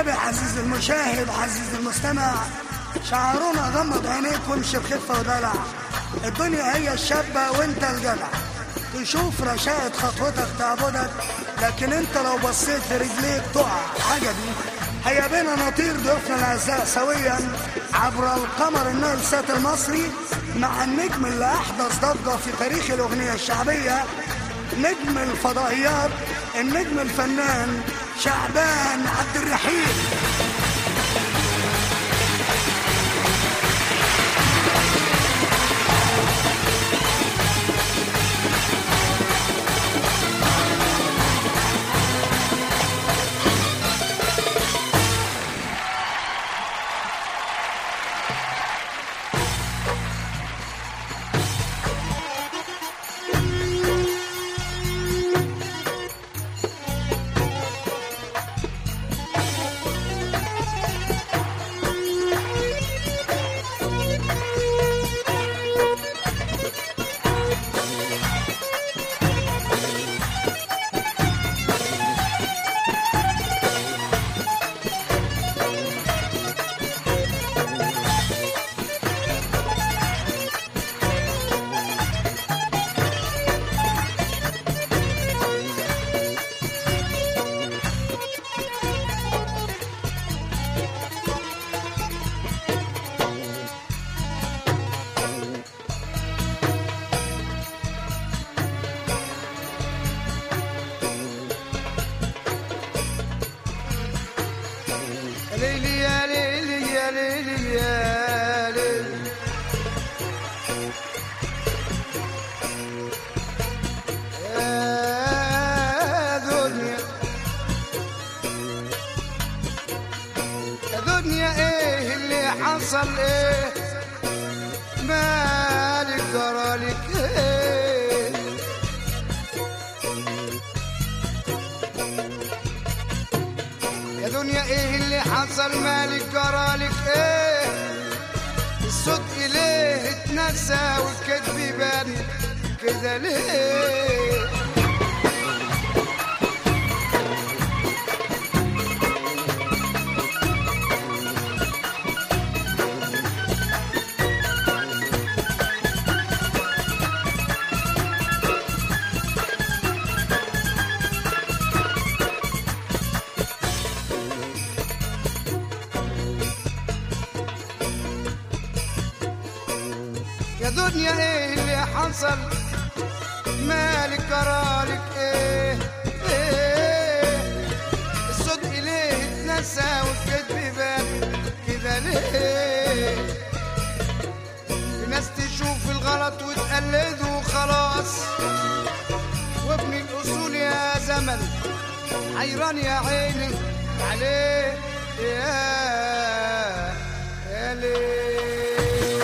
والنبي عزيز المشاهد عزيز المستمع شعرونا غمض عينيك وامشي بخفة ودلع الدنيا هي الشابة وانت الجدع تشوف رشاقة خطوتك تعبدك لكن انت لو بصيت في رجليك تقع حاجة دي هيا بينا نطير ضيوفنا الاعزاء سويا عبر القمر النايل سات المصري مع النجم اللي احدث ضجه في تاريخ الاغنيه الشعبيه نجم الفضائيات النجم الفنان شعبان عبد الرحيم ليلي يا ليلي يا ليلي يا ليلي يا دنيا يا دنيا ايه اللي حصل ايه مالك جرالك ايه يا دنيا ايه اللي حصل مالك جرالك ايه الصدق ليه اتنسى والكذب يبان كده ليه يا دنيا ايه اللي حصل مالك جرالك ايه ايه الصدق ليه اتنسى والكذب بان كده ليه في ناس تشوف الغلط وتقلد وخلاص وابن الاصول يا زمن حيران يا عيني عليه يا يا ليه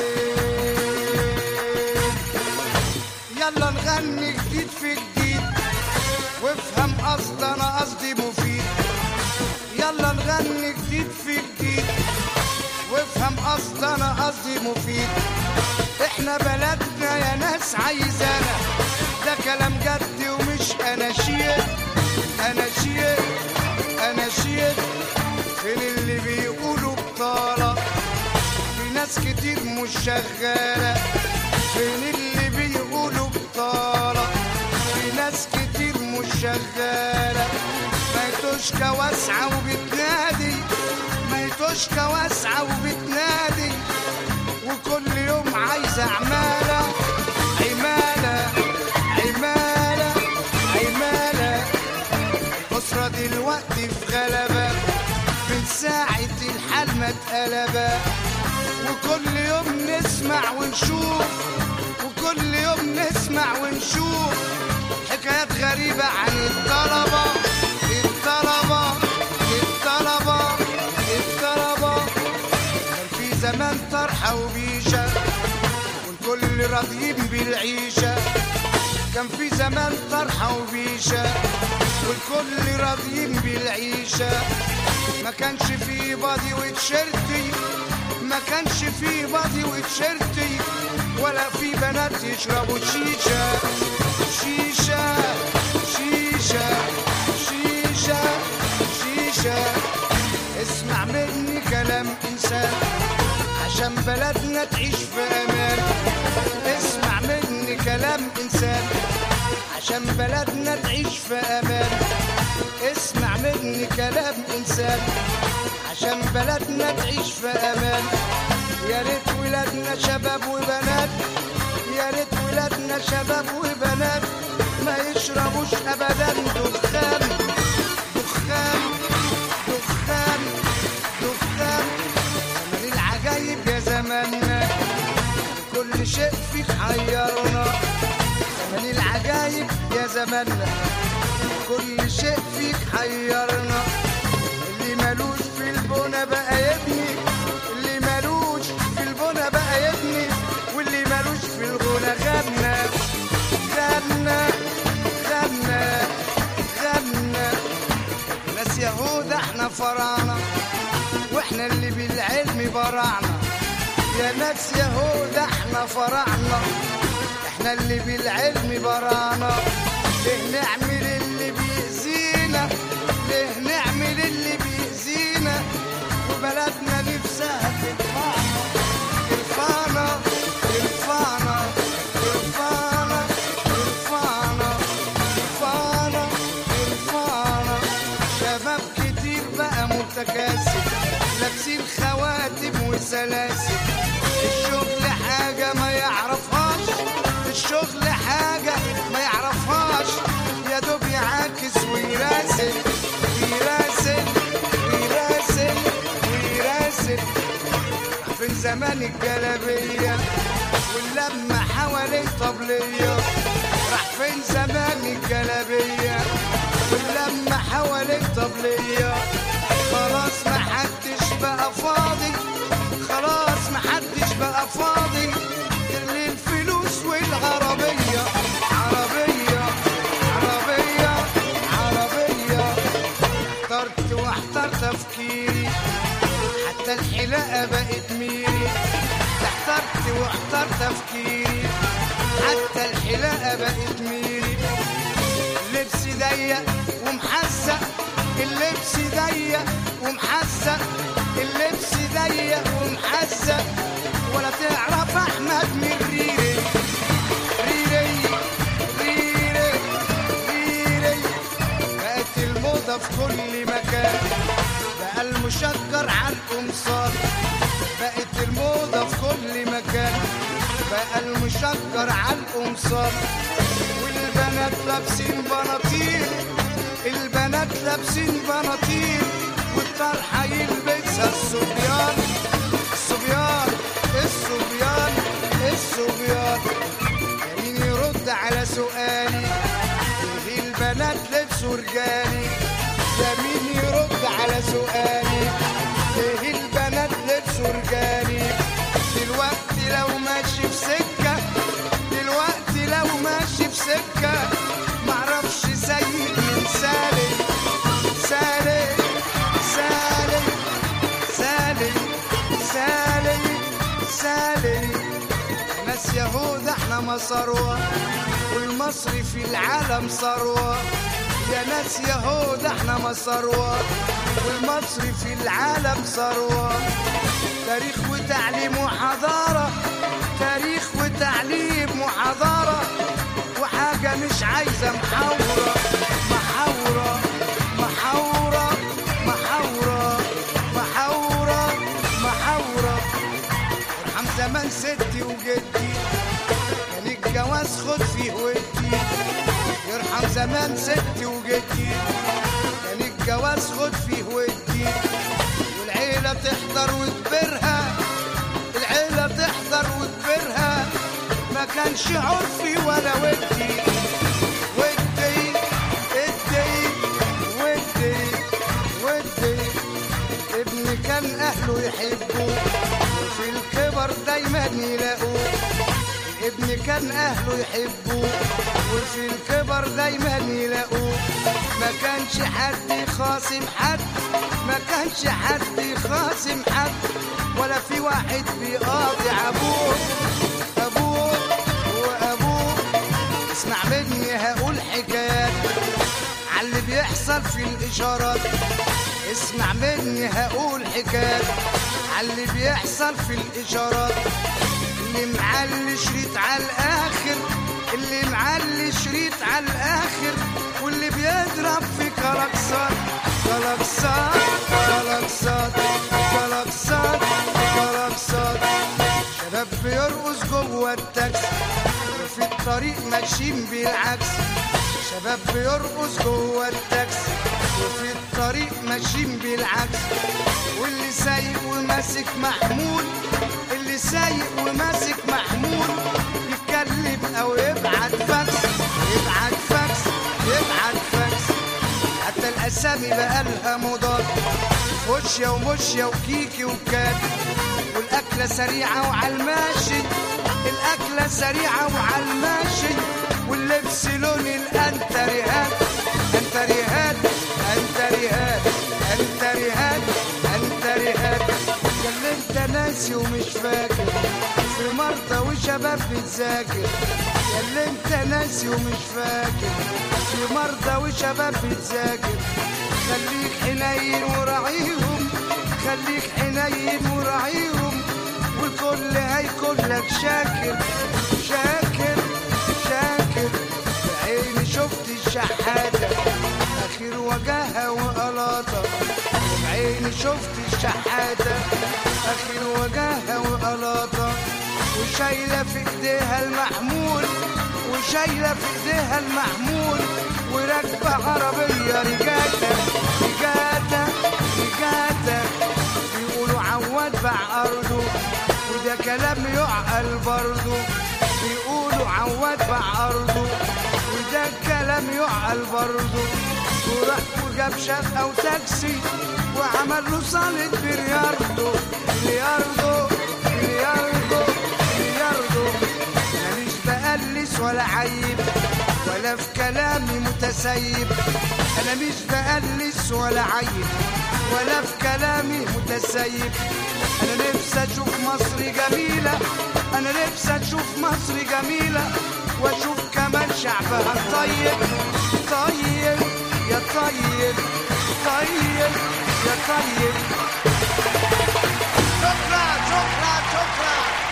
يلا نغني جديد في جديد وافهم قصد انا قصدي مفيد يلا نغني جديد في جديد وافهم قصد انا قصدي مفيد احنا بلدنا يا ناس عايزانا ده كلام جد ومش اناشيد اناشيد اناشيد فين اللي بيقولوا بطالة في ناس كتير مش شغالة فين اللي بيقولوا بطالة في ناس كتير مش شغالة ما يتوشكا واسعة وبتنادي ما يتوشكا واسعة وبتنادي وكل يوم عايزة عمالة عمالة عمالة عمالة الأسرة دلوقتي في غلبة من ساعة الحال ما اتقلبة وكل يوم نسمع ونشوف وكل يوم نسمع ونشوف حكايات غريبة عن الطلبة الطلبة الطلبة الطلبة كان في زمان طرحة وبيشة والكل راضيين بالعيشة كان في زمان طرحة وبيشة والكل راضيين بالعيشة ما كانش فيه بادي وتشيرتي ما كانش فيه بادي وتشيرتي ولا في بنات يشربوا شيشة شيشة شيشة شيشة شيشة اسمع مني كلام انسان عشان بلدنا تعيش في امان اسمع مني كلام انسان عشان بلدنا تعيش في امان اسمع مني كلام انسان عشان بلدنا تعيش في امان يا ريت ولادنا شباب وبنات يا ريت ولادنا شباب وبنات ما يشربوش ابدا دخان دخان دخان دخان زمن العجايب يا زماننا كل شيء فيك حيرنا زمن العجايب يا زماننا كل شيء فيك حيرنا اللي مالوش في البنا بقى يبني اللي مالوش في البنا بقى يبني واللي مالوش في الغنى غنى غنى غنى غنى ناس يهود احنا فراعنة واحنا اللي بالعلم برعنا يا ناس يهود احنا فراعنة احنا اللي بالعلم برانا ليه نعمل اللي بيأذينا ليه نعمل اللي بيأذينا وبلدنا نفسها ترفعنا ترفعنا ترفعنا ترفعنا ترفعنا ترفعنا ترفعنا شباب كتير بقى متكاسل لابسين خواتم وسلاسل الشغل حاجة ما يعرفهاش الشغل حاجة ما يعرفهاش يا دوب يعاكس ويراسل ويراسل ويراسل ويراسل فين زمان الجلابية واللمة حوالين طبلية راح فين زمان الجلابية واللمة حوالين طبلية خلاص ما حدش بقى فاضي خلاص ما حدش بقى فاضي غير الفلوس والعربية عربية عربية عربية احترت واحتر تفكيري حتى الحلاقة بقت ميري احترت واحتر تفكيري حتى الحلاقة بقت ميري اللبس ضيق ومحزق اللبس ضيق ومحزق اللبس ضيق ومحزق ولا تعرف احمد من ريري ريري ريري ريري بقت الموضة في كل مكان بقى المشجر على القمصان بقت الموضة في كل مكان بقى المشجر على القمصان والبنات لابسين بناطيل البنات لابسين بناطيل والطرحة يلبسها الصبيان الصبيان الصبيان الصبيان مين يرد على سؤالي ايه البنات لبسوا رجالي ده مين يرد على سؤالي ايه البنات لبسوا رجالي دلوقتي لو ماشي في سكة دلوقتي لو ماشي في سكة معرفش سيد من سالم سالم سالم سالم سالم سالم ناس يهود احنا مصروة والمصري في العالم ثروة يا ناس يهود احنا مصروة والمصري في العالم ثروة تاريخ وتعليم وحضارة تاريخ وتعليم وحضارة وحاجة مش عايزة محاورة محاورة محاورة محاورة محاورة محاورة ارحم زمان ستي وجدي كان الجواز خد فيه ودي يرحم زمان ستي وجدي كان الجواز خد فيه ودي والعيلة تحضر وتبرها العيلة تحضر وتبرها ما كانش عرفي ولا ودي ودي ادي ودي ودي ابني كان اهله يحبوه وفي الكبر دايما يلاقوه ابني كان اهله يحبوه وفي الكبر دايما يلاقوه ما كانش حد يخاصم حد ما كانش حد يخاصم حد ولا في واحد بيقاطع ابوه ابوه وابوه اسمع مني هقول حكايات عاللي بيحصل بيحصل في الإشارات اسمع مني هقول حكاية على اللي بيحصل في الإشارات اللي معلي شريط على الآخر اللي معلي شريط على الآخر واللي بيضرب في كلاكسات كلاكسات كلاكسات كلاكسات كلاكسات شباب بيرقص جوه التاكسي وفي الطريق ماشيين بالعكس شباب بيرقص جوه التاكسي وفي الطريق ماشيين بالعكس واللي سايق وماسك محمول اللي سايق وماسك محمول يتكلم او يبعت فاكس يبعت فاكس يبعت فاكس حتى الاسامي بقى لها مضاد خشية ومشية وكيكي وكات والاكلة سريعة وعلى الماشي الاكلة سريعة وعلى الماشي واللبس لون الانتريهات انتريهات انتريهات انتريهات انتريهات يا اللي انت ناسي ومش فاكر في مرضى وشباب بتذاكر يا اللي انت ناسي ومش فاكر في مرضى وشباب بتذاكر خليك حنين وراعيهم خليك حنين وراعيهم والكل هيكون لك شاكر شاكر شاكر بعيني شفت الشحاتة أخير وجهها وقلاطة بعيني شفت الشحاتة أخير وجهها وقلاطة وشايلة في إيديها المحمول وشايلة في إيديها المحمول وراكبة عربية رجالة رجالة رجالة بيقولوا عواد باع أرضه وده كلام يعقل برضه بيقولوا عواد باع أرضه وده كلام يعقل برضه وراح وجاب شقة وتاكسي وعمل له صالة بلياردو بلياردو بلياردو بلياردو ماليش بقلس ولا عيب ولا في كلامي متسيب انا مش بقلس ولا عيب ولا في كلامي متسيب انا نفسي اشوف مصر جميلة انا نفسي اشوف مصر جميلة واشوف كمان شعبها طيب طيب يا طيب طيب يا طيب شكرا شكرا شكرا